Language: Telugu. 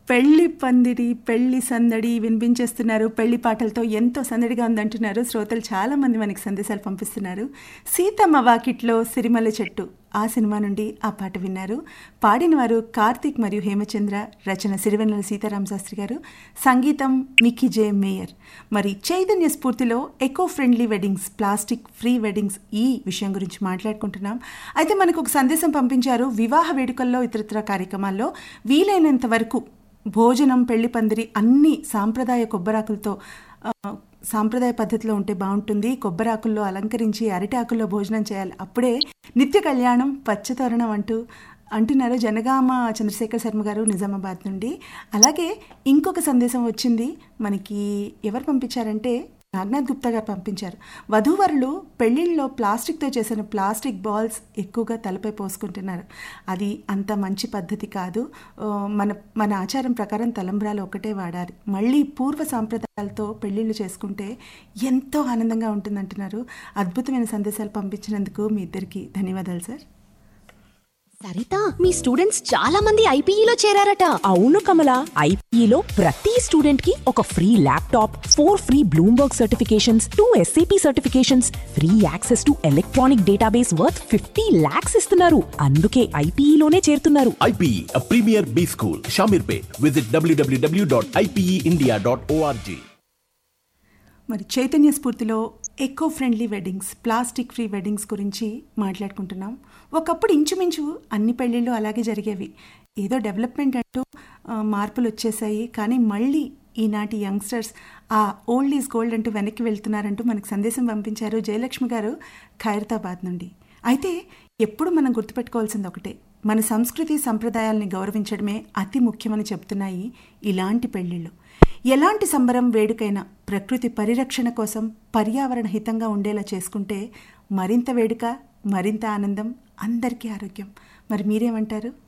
పెళ్లి పందిరి పెళ్లి సందడి వినిపించేస్తున్నారు పెళ్లి పాటలతో ఎంతో సందడిగా ఉందంటున్నారు శ్రోతలు చాలా మంది మనకి సందేశాలు పంపిస్తున్నారు సీతమ్మ వాకిట్లో సిరిమల్ల చెట్టు ఆ సినిమా నుండి ఆ పాట విన్నారు పాడిన వారు కార్తీక్ మరియు హేమచంద్ర రచన సిరివెన్నెల సీతారామ శాస్త్రి గారు సంగీతం మిక్కీ జే మేయర్ మరి చైతన్య స్ఫూర్తిలో eco friendly weddings plastic free weddings ఈ విషయం గురించి మాట్లాడుకుంటున్నాం అయితే మనకు ఒక సందేశం పంపించారు వివాహ వేడుకల్లో ఇతరత్ర కార్యక్రమాల్లో వీలైనంత వరకు భోజనం పెళ్లి పందిరి అన్ని సాంప్రదాయ కొబ్బరాకులతో ఆ, సాంప్రదాయ పద్ధతిలో ఉంటే బాగుంటుంది కొబ్బరాకుల్లో అలంకరించి అరిటాకుల్లో భోజనం చేయాలి అప్పుడే నిత్య కళ్యాణం పచ్చతోరణం అంటూ అంటున్నారు జనగామ చంద్రశేఖర్ శర్మ గారు నిజామాబాద్ నుండి అలాగే ఇంకొక సందేశం వచ్చింది మనకి ఎవరు పంపించారంటే నాగనాథ్ గుప్తా గారు పంపించారు వధూవరులు పెళ్లిళ్ళలో ప్లాస్టిక్తో చేసిన ప్లాస్టిక్ బాల్స్ ఎక్కువగా తలపై పోసుకుంటున్నారు అది అంత మంచి పద్ధతి కాదు ఆ, మన మన ఆచారం ప్రకారం తలంబ్రాలు ఒకటే వాడాలి మళ్ళీ పూర్వ సాంప్రదాయాలతో పెళ్లిళ్ళు చేసుకుంటే ఎంతో ఆనందంగా ఉంటుందంటున్నారు అద్భుతమైన సందేశాలు పంపించినందుకు మీ ఇద్దరికి ధన్యవాదాలు సార్ సరిత మీ స్టూడెంట్స్ చాలా మంది ఐపీఈలో చేరారట అవును కమల ఐపీఈలో ప్రతి స్టూడెంట్ కి ఒక free laptop four free Bloomberg certifications two SAP certifications free access to electronic database worth fifty lakhs ఇస్తున్నారు అందుకే ఐపీఈలోనే చేరుతున్నారు IPE, a premier B school, Shamirpet. Visit www.ipeindia.org. మరి చైతన్య స్ఫూర్తిలో eco friendly weddings plastic free weddings గురించి మాట్లాడుకుంటున్నాం ఒకప్పుడు ఇంచుమించు అన్ని పెళ్ళిళ్ళు అలాగే జరిగేవి ఏదో డెవలప్మెంట్ అంటూ ఆ, మార్పులు వచ్చేసాయి కానీ మళ్ళీ ఈనాటి యంగ్స్టర్స్ ఆ ఓల్డ్ ఈజ్ గోల్డ్ అంటూ వెనక్కి వెళ్తున్నారంటూ మనకు సందేశం పంపించారు జయలక్ష్మి గారు ఖైరతాబాద్ నుండి అయితే ఎప్పుడు మనం గుర్తుపెట్టుకోవాల్సింది ఒకటే మన సంస్కృతి సంప్రదాయాల్ని గౌరవించడమే అతి ముఖ్యమని చెప్తున్నాయి ఇలాంటి పెళ్ళిళ్ళు ఎలాంటి సంబరం వేడుకైనా ప్రకృతి పరిరక్షణ కోసం పర్యావరణ హితంగా ఉండేలా చేసుకుంటే మరింత వేడుక మరింత ఆనందం అందరికీ ఆరోగ్యం మరి మీరేమంటారు